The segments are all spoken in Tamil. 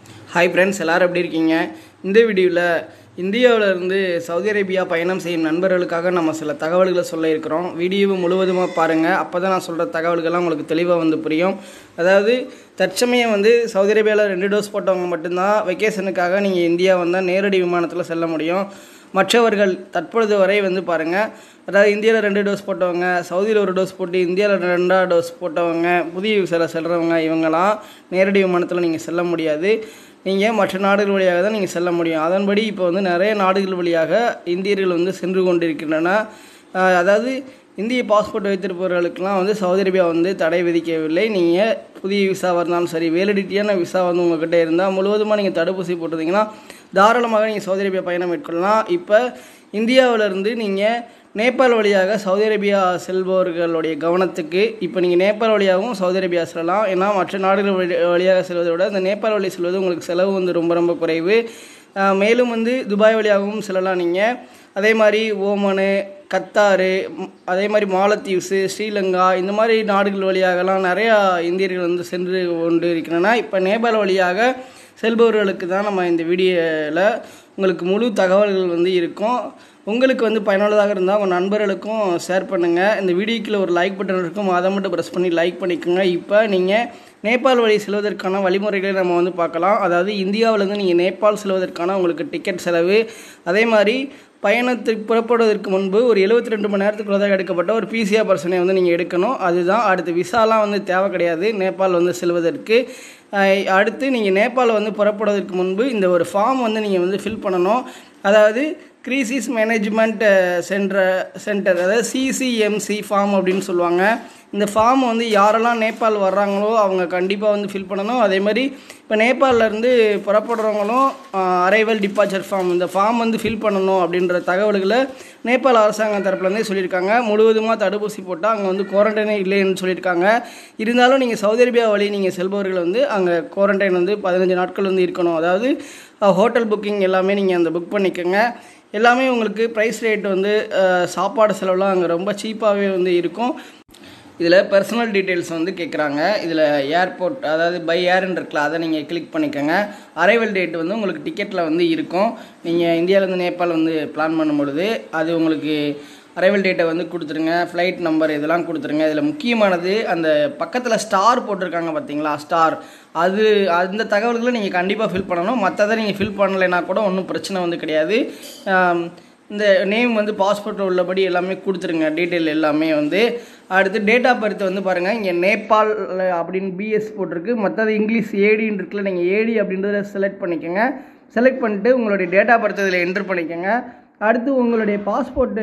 ஹாய் ஃப்ரெண்ட்ஸ் எல்லாரும் எப்படி இருக்கீங்க இந்த வீடியோவில் இந்தியாவுல இருந்து சவுதி அரேபியா பயணம் செய்யும் நண்பர்களுக்காக நம்ம சில தகவல்களை சொல்ல இருக்கிறோம் வீடியோவை முழுவதுமாக பாருங்கள் அப்போ தான் நான் சொல்கிற தகவல்கள்லாம் உங்களுக்கு தெளிவாக வந்து புரியும் அதாவது தற்சமயம் வந்து சவுதி அரேபியாவில் ரெண்டு டோஸ் போட்டவங்க மட்டும்தான் வெக்கேஷனுக்காக நீங்கள் இந்தியா வந்தால் நேரடி விமானத்தில் செல்ல முடியும் மற்றவர்கள் தற்பொழுது வரை வந்து பாருங்கள் அதாவது இந்தியாவில் ரெண்டு டோஸ் போட்டவங்க சவுதியில் ஒரு டோஸ் போட்டு இந்தியாவில் ரெண்டாவது டோஸ் போட்டவங்க புதிய விசால செல்கிறவங்க இவங்கெல்லாம் நேரடி விமானத்தில் நீங்கள் செல்ல முடியாது நீங்கள் மற்ற நாடுகள் வழியாக தான் நீங்கள் செல்ல முடியும் அதன்படி இப்போ வந்து நிறைய நாடுகள் வழியாக இந்தியர்கள் வந்து சென்று கொண்டிருக்கின்றன ஆஹ் அதாவது இந்திய பாஸ்போர்ட் வைத்திருப்பவர்களுக்கெல்லாம் வந்து சவுதி அரேபியா வந்து தடை விதிக்கவில்லை நீங்கள் புதிய விசாவாக இருந்தாலும் சரி வேலிடிட்டியான விசா வந்து உங்ககிட்ட இருந்தால் முழுவதுமாக நீங்கள் தடுப்பூசி போட்டிருந்தீங்கன்னா தாராளமாக நீங்கள் சவுதி அரேபியா பயணம் மேற்கொள்ளலாம் இப்போ இந்தியாவிலிருந்து நீங்கள் நேபாள் வழியாக சவுதி அரேபியா செல்பவர்களுடைய கவனத்துக்கு இப்போ நீங்கள் நேபாள் வழியாகவும் சவுதி அரேபியா செல்லலாம் ஏன்னா மற்ற நாடுகள் வழி வழியாக செல்வதை விட இந்த நேபாள் வழி செல்வது உங்களுக்கு செலவு வந்து ரொம்ப ரொம்ப குறைவு ஆஹ் மேலும் வந்து துபாய் வழியாகவும் செல்லலாம் நீங்கள் அதே மாதிரி ஓமனு கத்தாரு ம், அதே மாதிரி மாலத்தீவ்ஸு ஸ்ரீலங்கா இந்த மாதிரி நாடுகள் வழியாகலாம் நிறையா இந்தியர்கள் வந்து சென்று கொண்டு இருக்கின்றன இப்போ நேபாள் வழியாக செல்பவர்களுக்கு தான் நம்ம இந்த வீடியோவில் உங்களுக்கு முழு தகவல்கள் வந்து இருக்கும் உங்களுக்கு வந்து பயனுள்ளதாக இருந்தால் உங்கள் நண்பர்களுக்கும் ஷேர் பண்ணுங்கள் இந்த வீடியோக்கில் ஒரு லைக் பட்டன் இருக்கும் அதை மட்டும் ப்ரெஸ் பண்ணி லைக் பண்ணிக்கோங்க இப்போ நீங்கள் நேபாள் வழி செல்வதற்கான வழிமுறைகளை நம்ம வந்து பார்க்கலாம் அதாவது இந்தியாவிலேருந்து நீங்கள் நேபாள் செல்வதற்கான உங்களுக்கு டிக்கெட் செலவு அதே மாதிரி பயணத்துக்கு புறப்படுவதற்கு முன்பு ஒரு 72 ரெண்டு மணி நேரத்துக்குள்ள தான் எடுக்கப்பட்ட ஒரு பிசிஆர் பர்சனை வந்து நீங்கள் எடுக்கணும் அதுதான் அடுத்து விசாலாம் வந்து தேவை கிடையாது நேபாள் வந்து செல்வதற்கு அஹ் அடுத்து நீங்கள் நேபாள் வந்து புறப்படுவதற்கு முன்பு இந்த ஒரு ஃபார்ம் வந்து நீங்கள் வந்து ஃபில் பண்ணணும் அதாவது கிரீசிஸ் மேனேஜ்மெண்ட் சென்டர் சென்டர் அதாவது சிசிஎம்சி ஃபார்ம் அப்படின்னு சொல்லுவாங்க இந்த ஃபார்ம் வந்து யாரெல்லாம் நேபாள் வர்றாங்களோ அவங்க கண்டிப்பாக வந்து ஃபில் பண்ணணும் அதே மாதிரி இப்போ நேபாளிலேருந்து புறப்படுறவங்களும் அரைவல் டிபார்ச்சர் ஃபார்ம் இந்த ஃபார்ம் வந்து ஃபில் பண்ணணும் அப்படின்ற தகவல்களை நேபாள் அரசாங்கம் தரப்புலேருந்தே சொல்லியிருக்காங்க முழுவதுமாக தடுப்பூசி போட்டால் அங்கே வந்து குவாரண்டைனே இல்லைன்னு சொல்லியிருக்காங்க இருந்தாலும் நீங்கள் சவுதி அரேபியா வழி நீங்கள் செல்பவர்கள் வந்து அங்கே குவாரண்டைன் வந்து பதினஞ்சு நாட்கள் வந்து இருக்கணும் அதாவது ஹோட்டல் புக்கிங் எல்லாமே நீங்கள் அந்த புக் பண்ணிக்கோங்க எல்லாமே உங்களுக்கு ப்ரைஸ் ரேட் வந்து அஹ், சாப்பாடு செலவுலாம் அங்கே ரொம்ப சீப்பாகவே வந்து இருக்கும் இதில் பர்சனல் டீட்டெயில்ஸ் வந்து கேட்குறாங்க இதில் ஏர்போர்ட் அதாவது பை ஏர்ன்னு இருக்குல்ல அதை நீங்கள் கிளிக் பண்ணிக்கோங்க அரைவல் டேட் வந்து உங்களுக்கு டிக்கெட்டில் வந்து இருக்கும் நீங்கள் இந்தியாவிலேருந்து நேபாள் வந்து பிளான் பண்ணும் பொழுது அது உங்களுக்கு அரைவல் டேட்டை வந்து கொடுத்துருங்க ஃப்ளைட் நம்பர் இதெல்லாம் கொடுத்துருங்க இதில் முக்கியமானது அந்த பக்கத்தில் ஸ்டார் போட்டிருக்காங்க பார்த்தீங்களா ஸ்டார் அது அந்த தகவல்களை நீங்கள் கண்டிப்பாக ஃபில் பண்ணணும் மற்றதை நீங்கள் ஃபில் பண்ணலைன்னா கூட ஒன்றும் பிரச்சனை வந்து கிடையாது ஆம், இந்த நேம் வந்து பாஸ்போர்ட்டில் உள்ளபடி எல்லாமே கொடுத்துருங்க டீட்டெயில் எல்லாமே வந்து அடுத்து டேட் ஆஃப் பர்த் வந்து பாருங்கள் இங்கே நேபாள் அப்படின்னு பிஎஸ் போட்டிருக்கு மற்றது இங்கிலீஷ் ஏடின்னு இருக்குல்ல நீங்கள் ஏடி அப்படின்றத செலக்ட் பண்ணிக்கோங்க செலக்ட் பண்ணிட்டு உங்களுடைய டேட் ஆஃப் பர்த் இதில் என்டர் பண்ணிக்கோங்க அடுத்து உங்களுடைய பாஸ்போர்ட்டு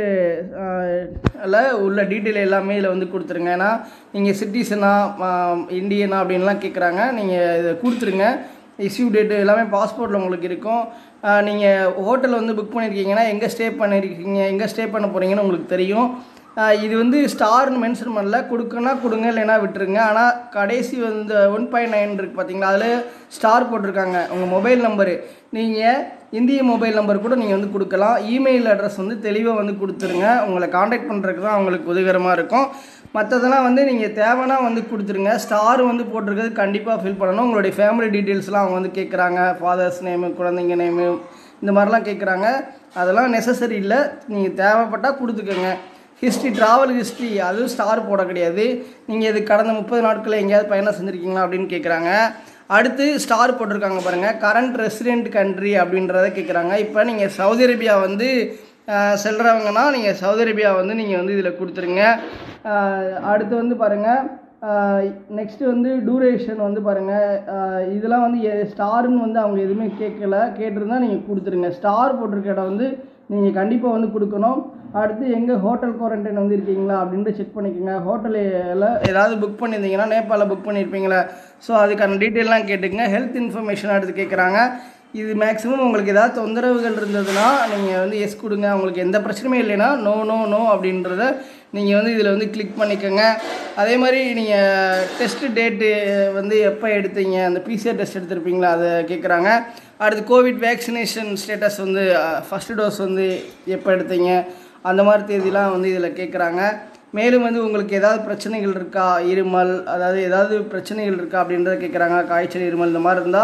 உள்ள டீட்டெயில் எல்லாமே இதில் வந்து கொடுத்துருங்க ஏன்னா நீங்கள் சிட்டிசனா இந்தியனா அப்படின்லாம் கேட்குறாங்க நீங்கள் இதை கொடுத்துருங்க இஷ்யூ டேட்டு எல்லாமே பாஸ்போர்ட்டில் உங்களுக்கு இருக்கும் நீங்கள் ஹோட்டல் வந்து புக் பண்ணியிருக்கீங்கன்னா எங்கே ஸ்டே பண்ணியிருக்கீங்க எங்கே ஸ்டே பண்ண போகிறீங்கன்னு உங்களுக்கு தெரியும் ஆஹ் இது வந்து ஸ்டார்னு மென்ஷன் பண்ணல கொடுக்கனா கொடுங்க இல்லைன்னா விட்டுருங்க ஆனால் கடைசி வந்து ஒன் பாயிண்ட் நைன் இருக்குது பார்த்தீங்களா அதில் ஸ்டார் போட்டிருக்காங்க உங்கள் மொபைல் நம்பரு நீங்கள் இந்திய மொபைல் நம்பர் கூட நீங்கள் வந்து கொடுக்கலாம் இமெயில் அட்ரஸ் வந்து தெளிவாக வந்து கொடுத்துருங்க உங்களை காண்டாக்ட் பண்ணுறதுக்கு தான் அவங்களுக்கு உதவிகரமாக இருக்கும் மற்றதெல்லாம் வந்து நீங்கள் தேவைன்னா வந்து கொடுத்துருங்க ஸ்டார் வந்து போட்டிருக்கிறது கண்டிப்பாக ஃபில் பண்ணணும் உங்களுடைய ஃபேமிலி டீட்டெயில்ஸ்லாம் அவங்க வந்து கேட்குறாங்க ஃபாதர்ஸ் நேமு குழந்தைங்க நேமு இந்த மாதிரிலாம் கேட்குறாங்க அதெல்லாம் நெசசரி இல்லை நீங்கள் தேவைப்பட்டால் கொடுத்துக்கோங்க ஹிஸ்ட்ரி ட்ராவல் ஹிஸ்ட்ரி அதுவும் ஸ்டார் போட கிடையாது நீங்கள் இது கடந்த முப்பது நாட்களில் எங்கேயாவது பயணம் செஞ்சுருக்கீங்களா அப்படின்னு கேட்குறாங்க அடுத்து ஸ்டார் போட்டிருக்காங்க பாருங்கள் கரண்ட் ரெசிடென்ட் கண்ட்ரி அப்படின்றத கேட்குறாங்க இப்போ நீங்கள் சவுதி அரேபியா வந்து அஹ், செல்றவங்கன்னா நீங்கள் சவுதி அரேபியா வந்து நீங்கள் வந்து இதில் கொடுத்துருங்க அஹ், அடுத்து வந்து பாருங்கள் நெக்ஸ்ட்டு வந்து டூரேஷன் வந்து பாருங்கள் இதெல்லாம் வந்து ஸ்டார்னு வந்து அவங்க எதுவுமே கேட்கல கேட்டிருந்தா நீங்கள் கொடுத்துருங்க ஸ்டார் போட்டிருக்க இடம் வந்து நீங்கள் கண்டிப்பாக வந்து கொடுக்கணும் அடுத்து எங்கே ஹோட்டல் குவாரண்டைன் வந்து இருக்கீங்களா அப்படின்ட்டு செக் பண்ணிக்கோங்க ஹோட்டலில் ஏதாவது புக் பண்ணியிருந்தீங்கன்னா நேபாளில் புக் பண்ணியிருப்பீங்களா ஸோ அதுக்கான டீட்டெயிலாம் கேட்டுக்கங்க ஹெல்த் இன்ஃபர்மேஷன் அடுத்து கேட்குறாங்க இது மேக்ஸிமம் உங்களுக்கு ஏதாவது தொந்தரவுகள் இருந்ததுன்னா நீங்கள் வந்து எஸ் கொடுங்க உங்களுக்கு எந்த பிரச்சனையுமே இல்லைன்னா நோ நோ நோ அப்படின்றத நீங்கள் வந்து இதில் வந்து கிளிக் பண்ணிக்கோங்க அதே மாதிரி நீங்கள் டெஸ்ட் டேட்டு வந்து எப்போ எடுத்தீங்க அந்த பிசிஆர் டெஸ்ட் எடுத்திருப்பீங்களா அதை கேட்குறாங்க அடுத்து கோவிட் வேக்சினேஷன் ஸ்டேட்டஸ் வந்து ஃபஸ்ட்டு டோஸ் வந்து எப்போ எடுத்தீங்க அந்த மாதிரி தேதிலாம் வந்து இதில் கேட்குறாங்க மேலும் வந்து உங்களுக்கு ஏதாவது பிரச்சனைகள் இருக்கா இருமல் அதாவது ஏதாவது பிரச்சனைகள் இருக்கா அப்படின்றத கேட்குறாங்க காய்ச்சல் இருமல் இந்த மாதிரி இருந்தால்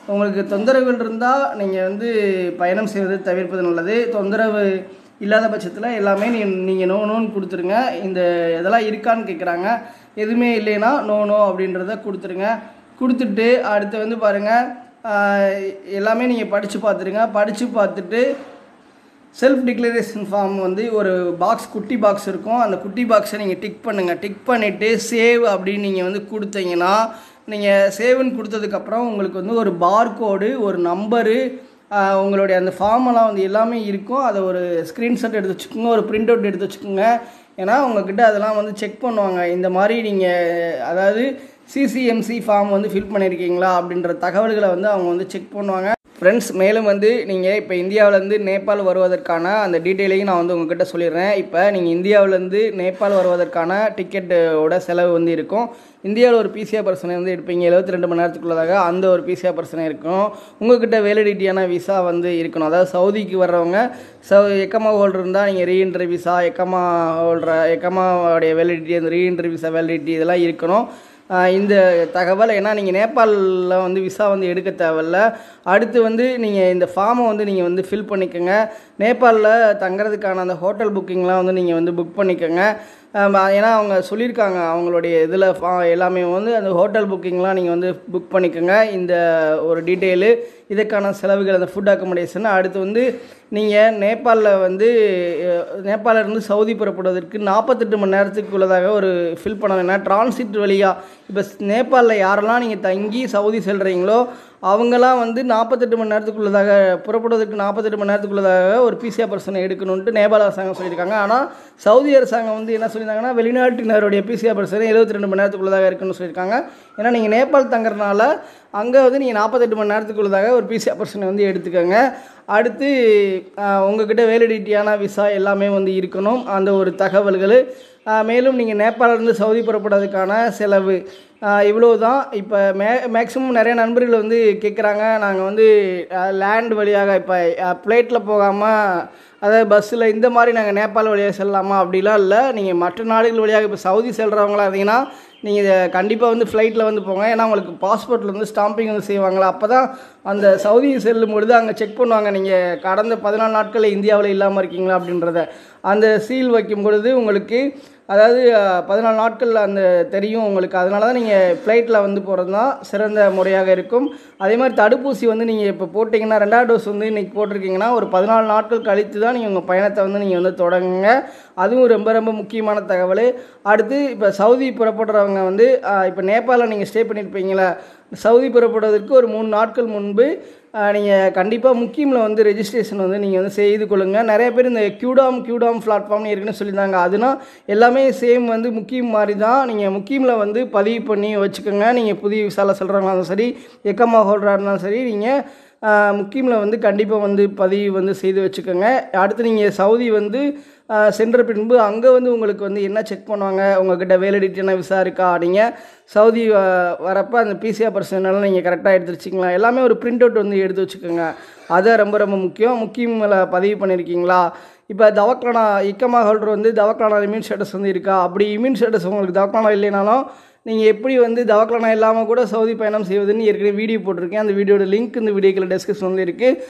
உங்களுக்கு தொந்தரவுகள் இருந்தால் நீங்கள் வந்து பயணம் செய்வதை தவிர்ப்பது நல்லது தொந்தரவு இல்லாத பட்சத்தில் எல்லாமே நீ நீங்கள் நோ நோன்னு கொடுத்துருங்க இந்த இதெல்லாம் இருக்கான்னு கேட்குறாங்க எதுவுமே இல்லைன்னா நோ நோ அப்படின்றத கொடுத்துருங்க கொடுத்துட்டு அடுத்து வந்து பாருங்கள் எல்லாமே நீங்கள் படித்து பார்த்துருங்க படித்து பார்த்துட்டு செல்ஃப் டிக்ளரேஷன் ஃபார்ம் வந்து ஒரு பாக்ஸ் குட்டி பாக்ஸ் இருக்கும் அந்த குட்டி பாக்ஸை நீங்கள் டிக் பண்ணுங்கள் டிக் பண்ணிவிட்டு சேவ் அப்படின்னு நீங்கள் வந்து கொடுத்தீங்கன்னா நீங்கள் சேவ்னு கொடுத்ததுக்கப்புறம் உங்களுக்கு வந்து ஒரு பார்கோடு ஒரு நம்பரு உங்களுடைய அந்த ஃபார்மெல்லாம் வந்து எல்லாமே இருக்கும் அதை ஒரு ஸ்க்ரீன்ஷாட் எடுத்து வச்சுக்கோங்க ஒரு பிரிண்ட் அவுட் எடுத்து வச்சுக்கோங்க ஏன்னா உங்ககிட்ட அதெல்லாம் வந்து செக் பண்ணுவாங்க இந்த மாதிரி நீங்கள் அதாவது சிசிஎம்சி ஃபார்ம் வந்து ஃபில் பண்ணியிருக்கீங்களா அப்படின்ற தகவல்களை வந்து அவங்க வந்து செக் பண்ணுவாங்க ஃப்ரெண்ட்ஸ் மேலும் வந்து நீங்கள் இப்போ இந்தியாவிலேருந்து நேபாள் வருவதற்கான அந்த டீட்டெயிலையும் நான் வந்து உங்ககிட்ட சொல்லிடுறேன் இப்போ நீங்கள் இந்தியாவிலேருந்து நேபாள் வருவதற்கான டிக்கெட்டோட செலவு வந்து இருக்கும் இந்தியாவில் ஒரு பிசிஆர் பர்சனை வந்து எடுப்பீங்க எழுபத்தி ரெண்டு மணி நேரத்துக்குள்ளதாக அந்த ஒரு பிசிஆர் பர்சனை இருக்கும் உங்ககிட்ட வேலிடிட்டியான விசா வந்து இருக்கணும் அதாவது சவுதிக்கு வர்றவங்க சவு எக்கமா ஹோல்டர் இருந்தால் நீங்கள் ரீஎன்ட்ரி விசா எக்கமா ஹோல்டர் எக்கமாவுடைய வேலிடிட்டி அந்த ரீஎன்ட்ரி விசா வேலிடிட்டி இதெல்லாம் இருக்கணும் இந்த தகவல் ஏன்னா நீங்கள் நேபாளில் வந்து விசா வந்து எடுக்க தேவையில்ல அடுத்து வந்து நீங்கள் இந்த ஃபார்மை வந்து நீங்கள் வந்து ஃபில் பண்ணிக்கோங்க நேபாளில் தங்குறதுக்கான அந்த ஹோட்டல் புக்கிங்லாம் வந்து நீங்கள் வந்து புக் பண்ணிக்கோங்க ஏன்னா அவங்க சொல்லியிருக்காங்க அவங்களுடைய இதில் எல்லாமே வந்து அந்த ஹோட்டல் புக்கிங்லாம் நீங்கள் வந்து புக் பண்ணிக்கோங்க இந்த ஒரு டீட்டெயிலு இதுக்கான செலவுகள் அந்த ஃபுட் அக்கமடேஷன் அடுத்து வந்து நீங்கள் நேபாளில் வந்து நேபாளிலிருந்து சவுதி புறப்படுவதற்கு நாற்பத்தெட்டு மணி நேரத்துக்கு உள்ளதாக ஒரு ஃபில் பண்ணணும் ஏன்னா டிரான்சிட் வழியாக இப்போ நேபாளில் யாரெல்லாம் நீங்கள் தங்கி சவுதி செல்கிறீங்களோ அவங்களாம் வந்து நாற்பத்தெட்டு மணி நேரத்துக்குள்ளதாக புறப்படுவதற்கு நாற்பத்தெட்டு மணி நேரத்துக்குள்ளதாக ஒரு பிசிஆர் பர்சனை எடுக்கணுன்ட்டு நேபாள அரசாங்கம் சொல்லியிருக்காங்க ஆனால் சவுதி அரசாங்கம் வந்து என்ன சொல்லியிருந்தாங்கன்னா வெளிநாட்டினருடைய பிசிஆர் பர்சனை எழுபத்தி ரெண்டு மணி நேரத்துக்குள்ளதாக இருக்குன்னு சொல்லியிருக்காங்க ஏன்னா நீங்கள் நேபாள் தங்குறதுனால அங்கே வந்து நீங்கள் நாற்பத்தெட்டு மணி நேரத்துக்குள்ளதாக ஒரு பிசிஆர் பர்சனை வந்து எடுத்துக்கோங்க அடுத்து உங்ககிட்ட வேலிடிட்டியான விசா எல்லாமே வந்து இருக்கணும் அந்த ஒரு தகவல்கள் மேலும் நீங்கள் நேபாளிலேருந்து சவுதி புறப்படுறதுக்கான செலவு இவ்வளோ தான் இப்போ மே மேக்ஸிமம் நிறைய நண்பர்கள் வந்து கேட்குறாங்க நாங்கள் வந்து லேண்ட் வழியாக இப்போ ஃப்ளைட்டில் போகாமல் அதாவது பஸ்ஸில் இந்த மாதிரி நாங்கள் நேபாள் வழியாக செல்லலாமா அப்படிலாம் இல்லை நீங்கள் மற்ற நாடுகள் வழியாக இப்போ சவுதி செல்கிறவங்களா இருந்தீங்கன்னா நீங்கள் கண்டிப்பாக வந்து ஃப்ளைட்டில் வந்து போங்க ஏன்னா உங்களுக்கு பாஸ்போர்ட்டில் வந்து ஸ்டாம்பிங் வந்து செய்வாங்களா அப்போ தான் அந்த சவுதி செல்லும் பொழுது அங்கே செக் பண்ணுவாங்க நீங்கள் கடந்த பதினாலு நாட்களில் இந்தியாவில் இல்லாமல் இருக்கீங்களா அப்படின்றத அந்த சீல் வைக்கும் பொழுது உங்களுக்கு அதாவது பதினாலு நாட்களில் அந்த தெரியும் உங்களுக்கு அதனால தான் நீங்கள் ஃப்ளைட்டில் வந்து போகிறது தான் சிறந்த முறையாக இருக்கும் அதே மாதிரி தடுப்பூசி வந்து நீங்கள் இப்போ போட்டிங்கன்னா ரெண்டாவது டோஸ் வந்து இன்றைக்கி போட்டிருக்கீங்கன்னா ஒரு பதினாலு நாட்கள் கழித்து தான் நீங்கள் உங்கள் பயணத்தை வந்து நீங்கள் வந்து தொடங்குங்க அதுவும் ரொம்ப ரொம்ப முக்கியமான தகவல் அடுத்து இப்போ சவுதி புறப்படுறவங்க வந்து இப்போ நேபாளில் நீங்கள் ஸ்டே பண்ணியிருப்பீங்களா சவுதி புறப்படுவதற்கு ஒரு மூணு நாட்கள் முன்பு நீங்கள் கண்டிப்பாக முக்கியமில் வந்து ரெஜிஸ்ட்ரேஷன் வந்து நீங்கள் வந்து செய்து கொள்ளுங்கள் நிறைய பேர் இந்த கியூடாம் கியூடாம் பிளாட்ஃபார்ம்னு இருக்குன்னு சொல்லியிருந்தாங்க அதுனா எல்லாமே சேம் வந்து முக்கியம் மாதிரி தான் நீங்கள் முக்கியமில் வந்து பதிவு பண்ணி வச்சுக்கோங்க நீங்கள் புதிய விசால சொல்கிறவங்களா இருந்தாலும் சரி எக்கமா ஹோல்டராக இருந்தாலும் சரி நீங்கள் முக்கியமில் வந்து கண்டிப்பாக வந்து பதிவு வந்து செய்து வச்சுக்கோங்க அடுத்து நீங்கள் சவுதி வந்து சென்ற பின்பு அங்கே வந்து உங்களுக்கு வந்து என்ன செக் பண்ணுவாங்க உங்ககிட்ட வேலிடிட்டியான விசா இருக்கா நீங்கள் சவுதி வரப்போ அந்த பிசிஆர் பர்சனெல்லாம் நீங்கள் கரெக்டாக எடுத்து வச்சிங்களா எல்லாமே ஒரு பிரிண்ட் அவுட் வந்து எடுத்து வச்சுக்கோங்க அதை ரொம்ப ரொம்ப முக்கியம் முக்கியமில் பதிவு பண்ணியிருக்கீங்களா இப்போ தவக்லானா இக்கமா ஹோல்டர் வந்து தவக்லானா இம்யூன் ஸ்டேட்டஸ் வந்து இருக்கா அப்படி இம்யூன் ஸ்டேட்டஸ் உங்களுக்கு தவக்லானா இல்லைனாலும் நீங்கள் எப்படி வந்து தவக்கலனா இல்லாமல் கூட சவுதி பயணம் செய்வதுன்னு ஏற்கனவே வீடியோ போட்டிருக்கேன் அந்த வீடியோட லிங்க் இந்த வீடியோக்கில் டிஸ்கஷன் வந்து இருக்குது